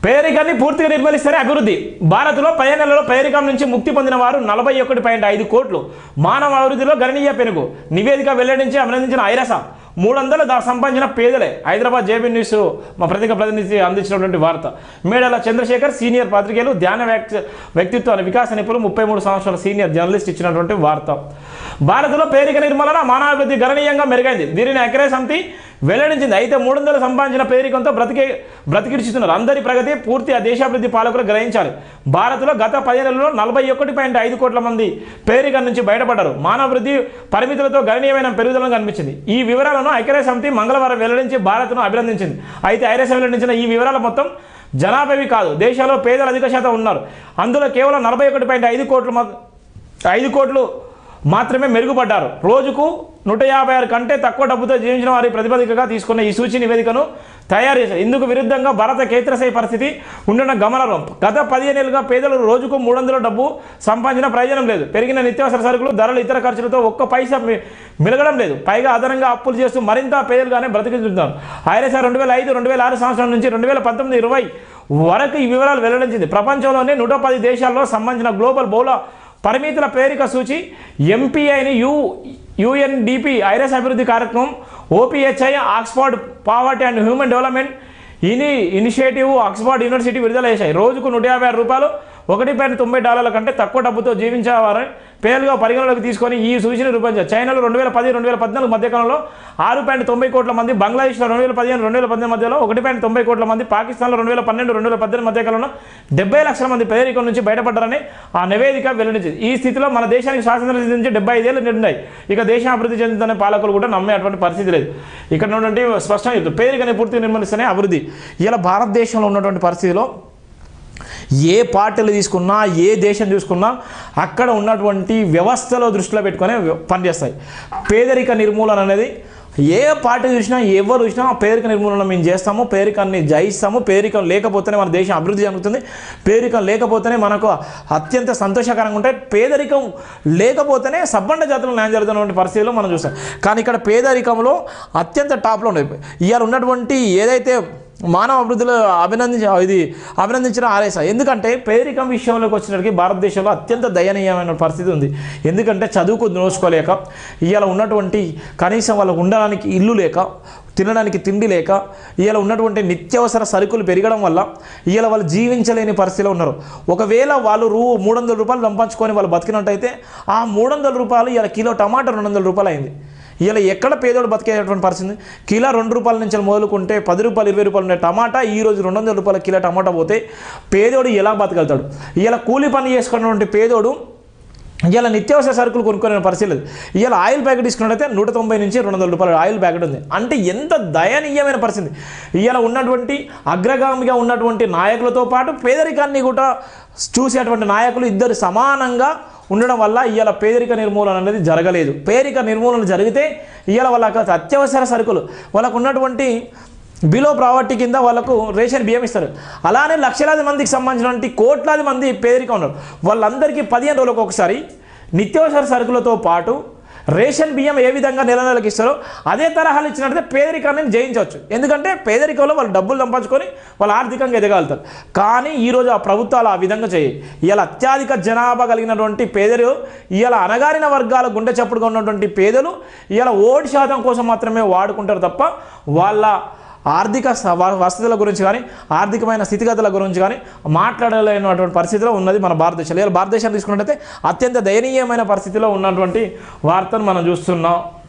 పేదరికాన్ని పూర్తిగా నిర్మూలిస్తేనే అభివృద్ధి భారత్లో పదిహేను నెలలో పేదరికం నుంచి ముక్తి పొందిన వారు నలభై ఒకటి పాయింట్ ఐదు కోట్లు మానవ అభివృద్ధిలో గణనీయ పెనుగు నివేదిక వెల్లడించి అభినందించిన ఐరస మూడు వందలు దా సంపాదించిన పేదలే హైదరాబాద్ జేబీ న్యూస్ మా ప్రతిక ప్రతినిధి అందించినటువంటి వార్త మేడల చంద్రశేఖర్ సీనియర్ పాత్రికేయులు ధ్యాన వ్యక్తి వ్యక్తిత్వ వికాస నిపుణులు ముప్పై మూడు సంవత్సరాల సీనియర్ జర్నలిస్ట్ ఇచ్చినటువంటి వార్త భారత్లో పేదరిక నిర్మూలన మానవాభివృద్ధి గణనీయంగా మెరుగైంది దీనిని అక్రే సమితి వెల్లడించింది అయితే మూడు వందలు సంపాదించిన పేదరికంతో బ్రతికే బ్రతికిడిచిస్తున్నారు అందరి ప్రగతి పూర్తి ఆ దేశాభివృద్ధి పాలకులు గ్రహించాలి భారత్లో గత పదిహేనులలో నలభై ఒకటి పాయింట్ ఐదు కోట్ల మంది పేదరికం నుంచి బయటపడ్డారు మానవాభివృద్ధి పరిమితులతో గణనీయమైన పెరుగుదల కనిపించింది ఈ వివరాలను ఐక్యరాజ్య సమితి మంగళవారం వెల్లడించి భారత్ను అభినందించింది అయితే ఐరస్ వెల్లడించిన ఈ వివరాల మొత్తం జనాభావి కాదు దేశంలో పేదలు అధిక శాతం ఉన్నారు అందులో కేవలం నలభై ఒకటి పాయింట్ ఐదు కోట్లు మా- ఐదు కోట్లు మాత్రమే మెరుగుపడ్డారు రోజుకు నూట యాభై ఆరు కంటే తక్కువ డబ్బుతో జీవించిన వారి ప్రతిపాదికగా తీసుకున్న ఈ సూచి నివేదికను తయారు చేశారు ఇందుకు విరుద్ధంగా భారత కేంద్రస్థాయి పరిస్థితి ఉండడం గమనార్హం గత పదిహేను ఏళ్ళుగా పేదలు రోజుకు మూడు వందల డబ్బు సంపాదించిన ప్రయోజనం లేదు పెరిగిన నిత్యావసర సరుకులు ధరలు ఇతర ఖర్చులతో ఒక్క పైసా మి- మిలగడం లేదు పైగా అదనంగా అప్పులు చేస్తూ మరింత పేదలుగానే బ్రతికిస్తున్నారు ఐఎస్ఆర్ రెండు వేల ఐదు రెండు వేల ఆరు సంవత్సరం నుంచి రెండు వేల పంతొమ్మిది ఇరవై వరకు ఈ వివరాలు వెల్లడించింది ప్రపంచంలోనే నూట పది దేశాల్లో సంబంధించిన గ్లోబల్ బౌల పరిమితుల పేరిక సూచి ఎంపీఐని యు యుఎన్డిపి ఐరస్ అభివృద్ధి కార్యక్రమం OPHI Oxford poverty and human development ఇని ఇనిషియేటివ్ ఆక్స్ఫర్డ్ యూనివర్సిటీ విడుదల చేశాయి రోజుకు నూట యాభై ఆరు రూపాయలు ఒకటి పాయింట్ తొంభై డాలర్ల కంటే తక్కువ డబ్బుతో జీవించేవారని పేర్లుగా పరిగణలోకి తీసుకొని ఈ సూచన రూపొందించారు చైనాలో రెండు వేల పది రెండు వేల పద్నాలుగు మధ్యకాలంలో ఆరు పాయింట్ తొంభై కోట్ల మంది బంగ్లాదేశ్లో రెండు వేల పదిహేను రెండు వేల పద్దెనిమిది మధ్యలో ఒకటి పాయింట్ తొంభై కోట్ల మంది పాకిస్తాన్లో రెండు వేల పన్నెండు రెండు వేల పద్దెనిమిది మధ్యకాలంలో డెబ్బై లక్షల మంది పేదరికం నుంచి బయటపడ్డారని ఆ నివేదిక వెల్లడించింది ఈ స్థితిలో మన దేశానికి స్వాతంత్రం సిద్ధించి డెబ్బై ఐదేళ్ళు నిండినాయి ఇక దేశం అభివృద్ధి చెందుతున్న పాలకులు కూడా నమ్మే అటువంటి పరిస్థితి లేదు ఇక్కడ ఉన్నటువంటి స్పష్టంగా చెప్తుంది పేదరికని పూర్తిగా నిర్మూలిస్తేనే అభివృద్ధి ఇలా భారతదేశంలో ఉన్నటువంటి పరిస్థితిలో ఏ పార్టీలు తీసుకున్నా ఏ దేశం చూసుకున్నా అక్కడ ఉన్నటువంటి వ్యవస్థలో దృష్టిలో పెట్టుకొని పనిచేస్తాయి పేదరిక నిర్మూలన అనేది ఏ పార్టీ చూసినా ఎవరు చూసినా ఆ పేదరిక నిర్మూలన మేము చేస్తాము పేదరికాన్ని జయిస్తాము పేదరికం లేకపోతేనే మన దేశం అభివృద్ధి జరుగుతుంది పేదరికం లేకపోతేనే మనకు అత్యంత సంతోషకరంగా ఉంటాయి పేదరికం లేకపోతేనే సబ్బండ జాతులు న్యాయం జరుగుతున్నటువంటి పరిస్థితిలో మనం చూస్తాం కానీ ఇక్కడ పేదరికంలో అత్యంత టాప్లో ఉన్నాయి ఇవాళ ఉన్నటువంటి ఏదైతే మానవ అభివృద్ధిలో అభినందించ ఇది అభినందించిన ఆర్ఎస్ఐ ఎందుకంటే పేదరికం విషయంలోకి వచ్చినప్పటికీ భారతదేశంలో అత్యంత దయనీయమైన పరిస్థితి ఉంది ఎందుకంటే చదువుకు నోచుకోలేక ఇవాళ ఉన్నటువంటి కనీసం వాళ్ళకు ఉండడానికి ఇల్లు లేక తినడానికి తిండి లేక ఇవాళ ఉన్నటువంటి నిత్యావసర సరుకులు పెరగడం వల్ల ఇవాళ వాళ్ళు జీవించలేని పరిస్థితిలో ఉన్నారు ఒకవేళ వాళ్ళు రూ మూడు వందల రూపాయలు సంపాదించుకొని వాళ్ళు బతికినట్టయితే ఆ మూడు వందల రూపాయలు ఇవాళ కిలో టమాటా రెండు వందల రూపాయలు అయింది ఇలా ఎక్కడ పేదోడు బతికేటువంటి పరిస్థితి కిలో రెండు రూపాయల నుంచి మొదలుకుంటే పది రూపాయలు ఇరవై రూపాయలు ఉండే టమాటా ఈ రోజు రెండు వందల రూపాయల కిలో టమాటా పోతే పేదోడు ఎలా బతకగలుగుతాడు ఇలా కూలి పని చేసుకున్నటువంటి పేదోడు ఇవాళ నిత్యావసర సరుకులు కొనుక్కునే పరిస్థితి లేదు ఇవాళ ఆయిల్ ప్యాకెట్ తీసుకున్నట్టయితే నూట తొంభై నుంచి రెండు వందల రూపాయల ఆయిల్ ప్యాకెట్ ఉంది అంటే ఎంత దయనీయమైన పరిస్థితి ఇవాళ ఉన్నటువంటి అగ్రగామిగా ఉన్నటువంటి నాయకులతో పాటు పేదరికాన్ని కూడా చూసేటువంటి నాయకులు ఇద్దరు సమానంగా ఉండడం వల్ల ఇవాళ పేదరిక నిర్మూలన అనేది జరగలేదు పేదరిక నిర్మూలన జరిగితే ఇవాళ వాళ్ళకి అత్యవసర సరుకులు వాళ్ళకు ఉన్నటువంటి బిలో ప్రావర్టీ కింద వాళ్ళకు రేషన్ బియ్యం ఇస్తారు అలానే లక్షలాది మందికి సంబంధించినటువంటి కోట్లాది మంది పేదరికం ఉన్నారు వాళ్ళందరికీ పదిహేను రోజులకు ఒకసారి నిత్యావసర సరుకులతో పాటు రేషన్ బియ్యం ఏ విధంగా నెల నెలకి ఇస్తారో అదే తరహాలు ఇచ్చినట్లయితే పేదరికాన్ని జయించవచ్చు ఎందుకంటే పేదరికంలో వాళ్ళు డబ్బులు సంపాదించుకొని వాళ్ళు ఆర్థికంగా ఎదగలుగుతారు కానీ ఈరోజు ఆ ప్రభుత్వాలు ఆ విధంగా చేయి ఇవాళ అత్యధిక జనాభా కలిగినటువంటి పేదలు ఇవాళ అనగారిన వర్గాల గుండె చప్పుడుగా ఉన్నటువంటి పేదలు ఇవాళ ఓటు శాతం కోసం మాత్రమే వాడుకుంటారు తప్ప వాళ్ళ ఆర్థిక స- వ- వసతుల గురించి కానీ ఆర్థికమైన స్థితిగతుల గురించి కానీ మాట్లాడలేనటువంటి పరిస్థితిలో ఉన్నది మన భారతదేశంలో ఇలా భారతదేశాన్ని తీసుకున్నట్టయితే అత్యంత దయనీయమైన పరిస్థితిలో ఉన్నటువంటి వార్తను మనం చూస్తున్నాం